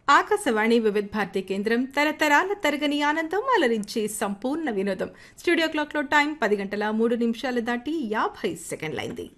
ఆకాశవాణి వివిధ భారతి కేంద్రం తరతరాల తరగని ఆనందం అలరించి సంపూర్ణ వినోదం స్టూడియో క్లాక్లో టైం పది గంటల మూడు నిమిషాలు దాటి యాభై సెకండ్లైంది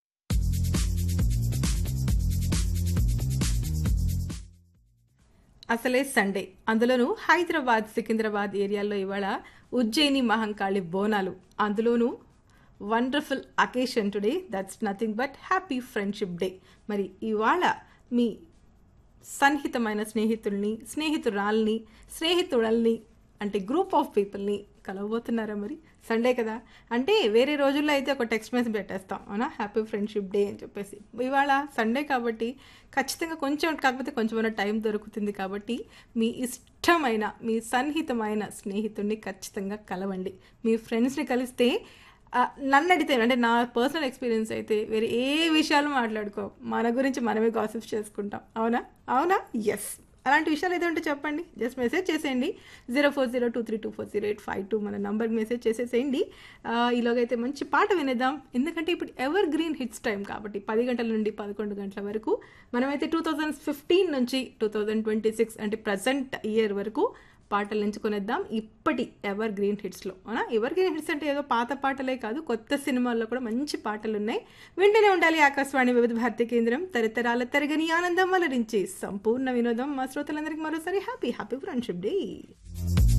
అసలే సండే అందులోనూ హైదరాబాద్ సికింద్రాబాద్ ఏరియాల్లో ఇవాళ ఉజ్జయిని మహంకాళి బోనాలు అందులోనూ wonderful occasion today that's nothing but happy friendship day మరి ఇవాళ మీ సన్నిహితమైన స్నేహితుల్ని స్నేహితురాల్ని స్నేహితుడల్ని అంటే గ్రూప్ ఆఫ్ పీపుల్ని కలవబోతున్నారా మరి సండే కదా అంటే వేరే రోజుల్లో అయితే ఒక టెక్స్ట్ మెసేజ్ పెట్టేస్తాం అవునా హ్యాపీ ఫ్రెండ్షిప్ డే అని చెప్పేసి ఇవాళ సండే కాబట్టి ఖచ్చితంగా కొంచెం కాకపోతే కొంచెమైనా టైం దొరుకుతుంది కాబట్టి మీ ఇష్టమైన మీ సన్నిహితమైన స్నేహితుడిని ఖచ్చితంగా కలవండి మీ ఫ్రెండ్స్ని కలిస్తే ఆ, నన్ను అడిగితే అంటే నా పర్సనల్ ఎక్స్పీరియన్స్ అయితే వేరే ఏ విషయాలు మాట్లాడుకో మన గురించి మనమే గాసిప్స్ చేసుకుంటాం అవునా అవునా ఎస్ అలాంటి విషయాలు ఏదో ఉంటే చెప్పండి జస్ట్ మెసేజ్ చేసేయండి zero four zero two three two four zero eight five two మన నంబర్కి మెసేజ్ చేసేసేయండి ఆ, ఈలోగైతే మంచి పాట వినేద్దాం ఎందుకంటే ఇప్పుడు ఎవర్ గ్రీన్ హిట్స్ టైం కాబట్టి పది గంటల నుండి పదకొండు గంటల వరకు మనమైతే టూ థౌజండ్ ఫిఫ్టీన్ నుంచి టూ థౌజండ్ ట్వంటీ సిక్స్ అంటే ప్రజెంట్ ఇయర్ వరకు పాటలు ఎంచుకునేద్దాం ఇప్పటి ఎవర్ గ్రీన్ హిట్స్లో అవునా ఎవర్ గ్రీన్ హిట్స్ అంటే ఏదో పాత పాటలే కాదు కొత్త సినిమాల్లో కూడా మంచి పాటలు ఉన్నాయి వింటూనే ఉండాలి ఆకాశవాణి వివిధ భారతి కేంద్రం తరతరాల తరగని ఆనందం అలరించి సంపూర్ణ వినోదం మా శ్రోతలందరికీ మరోసారి హ్యాపీ హ్యాపీ ఫ్రెండ్షిప్ డే